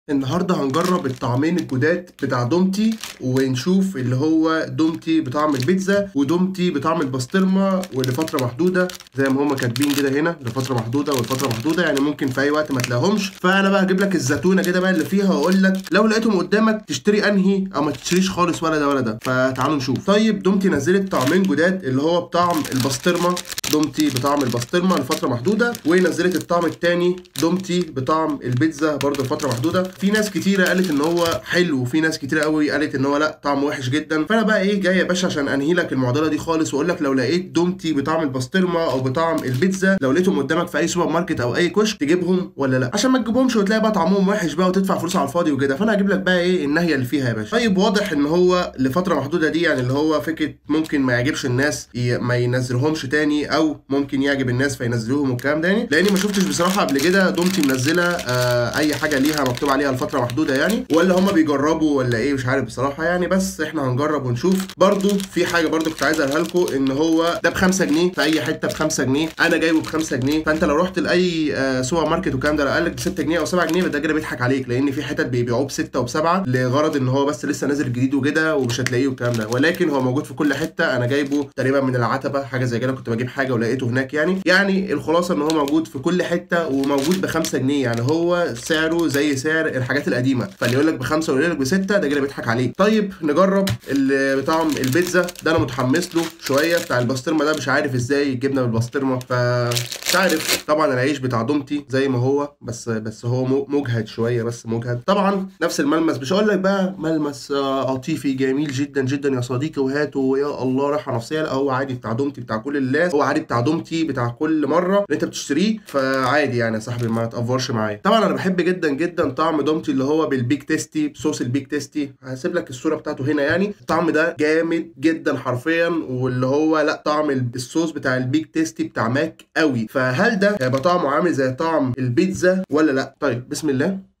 النهارده هنجرب الطعمين الجداد بتاع دومتي ونشوف اللي هو دومتي بطعم البيتزا ودومتي بطعم البسطرمه ولفتره محدوده زي ما هما كاتبين كده هنا لفتره محدوده ولفتره محدوده يعني ممكن في اي وقت ما تلاقيهمش فانا بقى هجيب لك الزتونه كده بقى اللي فيها واقول لك لو لقيتهم قدامك تشتري انهي او ما تشتريش خالص ولا ده ولا ده فتعالوا نشوف طيب دومتي نزلت طعمين جداد اللي هو بطعم البسطرمه دومتي بطعم البسطرمه لفتره محدوده ونزلت الطعم التاني دومتي بطعم البيتزا برضه لفتره محدوده في ناس كتيره قالت ان هو حلو وفي ناس كتيره قوي قالت ان هو لا طعمه وحش جدا فانا بقى ايه جاي يا باشا عشان انهي لك المعضله دي خالص واقول لك لو لقيت دومتي بطعم البسطرمه او بطعم البيتزا لو لقيتهم قدامك في اي سوبر ماركت او اي كشك تجيبهم ولا لا عشان ما تجيبهمش وتلاقي بقى طعمهم وحش بقى وتدفع فلوس على الفاضي وكده فانا هجيب لك بقى ايه النهيه اللي فيها يا باشا طيب واضح ان هو لفتره محدوده دي يعني اللي هو فكره ممكن ما يعجبش الناس ي- ما ينزلهمش تاني او ممكن يعجب الناس فينزلوهم والكلام ده يعني لاني ما شفتش بصراحه قبل كده دومتي منزله آه اي حاجه ليها مكتوب عليها لفتره محدوده يعني ولا هما بيجربوا ولا ايه مش عارف بصراحه يعني بس احنا هنجرب ونشوف برضو في حاجه برضو كنت عايز اقولها لكم ان هو ده ب 5 جنيه في اي حته ب 5 جنيه انا جايبه ب 5 جنيه فانت لو رحت لاي آه سوبر ماركت والكلام ده لو قال لك ب 6 جنيه او 7 جنيه ده كده بيضحك عليك لان في حتت بيبيعوه ب 6 وب7 لغرض ان هو بس لسه نازل جديد وكده ومش هتلاقيه والكلام ده ولكن هو موجود في كل حته انا جايبه تقريبا من العتبه حاجه زي كده كنت بجيب حاجه ولقيته هناك يعني يعني الخلاصه ان هو موجود في كل حته وموجود ب 5 جنيه يعني هو سعره زي سعر الحاجات القديمه فاللي يقول لك بخمسه ويقول لك بسته ده كده بيضحك عليك طيب نجرب اللي بطعم البيتزا ده انا متحمس له شويه بتاع البسطرمه ده مش عارف ازاي جبنا بالبسطرمه ف مش عارف طبعا العيش بتاع دومتي زي ما هو بس بس هو م- مجهد شويه بس مجهد طبعا نفس الملمس مش هقول لك بقى ملمس آه، عاطفي جميل جدا جدا يا صديقي وهاته ويا الله راحه نفسيه لا هو عادي بتاع دومتي بتاع كل الناس هو عادي بتاع دومتي بتاع كل مره اللي انت بتشتريه فعادي يعني يا صاحبي ما تافورش معايا طبعا انا بحب جدا جدا طعم دومتي اللي هو بالبيك تيستي بصوص البيك تيستي هسيب لك الصوره بتاعته هنا يعني الطعم ده جامد جدا حرفيا واللي هو لا طعم الصوص بتاع البيك تيستي بتاع ماك قوي فهل ده هيبقى طعمه عامل زي طعم البيتزا ولا لا طيب بسم الله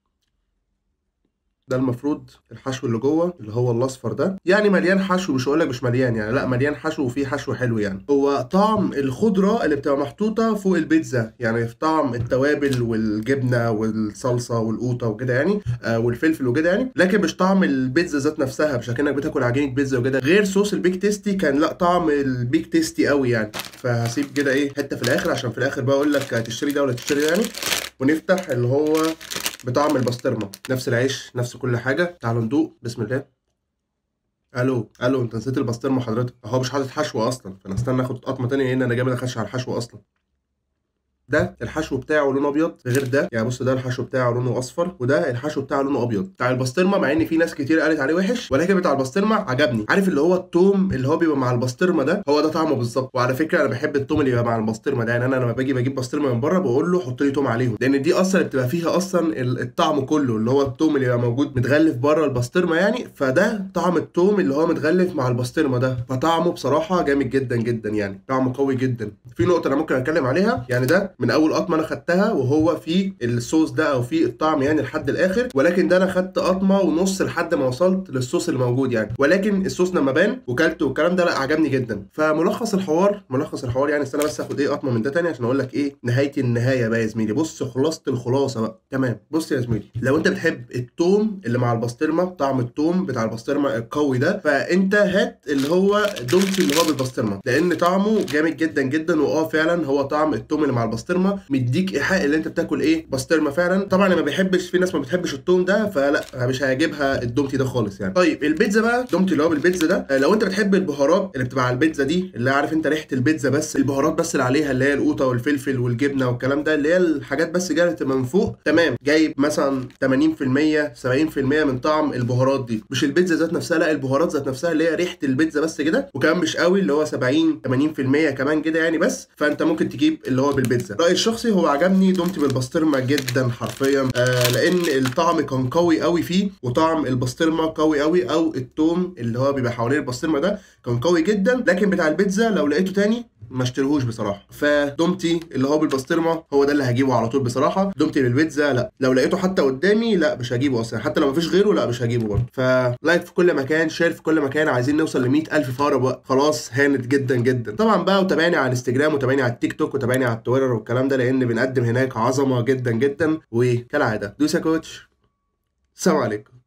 ده المفروض الحشو اللي جوه اللي هو الاصفر ده يعني مليان حشو مش هقول لك مش مليان يعني لا مليان حشو وفيه حشو حلو يعني هو طعم الخضره اللي بتبقى محطوطه فوق البيتزا يعني في طعم التوابل والجبنه والصلصه والقوطه وكده يعني آه والفلفل وكده يعني لكن مش طعم البيتزا ذات نفسها مش كأنك بتاكل عجينه بيتزا وكده غير صوص البيك تيستي كان لا طعم البيك تيستي قوي يعني فهسيب كده ايه حته في الاخر عشان في الاخر بقى اقول لك هتشتري ده ولا تشتري ده يعني ونفتح اللي هو بطعم البسطرمه نفس العيش نفس كل حاجه تعالوا ندوق بسم الله الو الو انت نسيت البسطرمه حضرتك هو مش حاطط حشو اصلا فانا استنى اخد قطمه تانية هنا انا جاي ما دخلش على الحشو اصلا ده الحشو بتاعه لونه ابيض غير ده يعني بص ده الحشو بتاعه لونه اصفر وده الحشو بتاعه لونه ابيض بتاع البسطرمه مع ان في ناس كتير قالت عليه وحش ولكن بتاع البسطرمه عجبني عارف اللي هو التوم اللي هو بيبقى مع البسطرمه ده هو ده طعمه بالظبط وعلى فكره انا بحب التوم اللي يبقى مع البسطرمه ده يعني انا لما باجي بجيب بسطرمه من بره بقول له حط لي توم عليهم لان دي اصلا بتبقى فيها اصلا ال- الطعم كله اللي هو التوم اللي يبقى موجود متغلف بره البسطرمه يعني فده طعم التوم اللي هو متغلف مع البسطرمه ده فطعمه بصراحه جامد جدا جدا يعني طعمه قوي جدا في نقطه انا ممكن اتكلم عليها يعني ده من اول قطمه انا خدتها وهو في الصوص ده او في الطعم يعني لحد الاخر ولكن ده انا خدت قطمه ونص لحد ما وصلت للصوص اللي موجود يعني ولكن الصوص لما بان وكلته والكلام ده لا عجبني جدا فملخص الحوار ملخص الحوار يعني استنى بس اخد ايه قطمه من ده تاني عشان اقول لك ايه نهايه النهايه بقى يا زميلي بص خلاصه الخلاصه بقى تمام بص يا زميلي لو انت بتحب التوم اللي مع البسطرمه طعم التوم بتاع البسطرمه القوي ده فانت هات اللي هو دومتي اللي هو بالبسطرمه لان طعمه جامد جدا جدا واه فعلا هو طعم التوم اللي مع البسطرمه مديك ايحاء اللي انت بتاكل ايه بسطرمه فعلا طبعا اللي ما بيحبش في ناس ما بتحبش التوم ده فلا مش هيعجبها الدومتي ده خالص يعني طيب البيتزا بقى دومتي اللي هو بالبيتزا ده آه، لو انت بتحب البهارات اللي بتبقى على البيتزا دي اللي عارف انت ريحه البيتزا بس البهارات بس اللي عليها اللي هي القوطه والفلفل والجبنه والكلام ده اللي هي الحاجات بس جايه تبقى من فوق تمام جايب مثلا 80% 70% من طعم البهارات دي مش البيتزا ذات نفسها لا البهارات ذات نفسها اللي هي ريحه البيتزا بس كده وكمان مش قوي اللي هو 70 80% كمان كده يعني بس فانت ممكن تجيب اللي هو بالبيتزا رايي الشخصي هو عجبني دومتي بالبسطرمه جدا حرفيا آه لان الطعم كان قوي قوي فيه وطعم البسطرمه قوي قوي او التوم اللي هو بيبقى حوالين البسطرمه ده كان قوي جدا لكن بتاع البيتزا لو لقيته تاني ما اشتريهوش بصراحه فدومتي اللي هو بالبسطرمه هو ده اللي هجيبه على طول بصراحه دومتي بالبيتزا لا لو لقيته حتى قدامي لا مش هجيبه اصلا حتى لو مفيش غيره لا مش هجيبه برضه فلايك في كل مكان شير في كل مكان عايزين نوصل ل 100000 فاره بقى خلاص هانت جدا جدا طبعا بقى وتابعني على الانستجرام وتابعني على التيك توك وتابعني على التويتر والكلام ده لان بنقدم هناك عظمه جدا جدا وكالعاده دوس يا كوتش السلام عليكم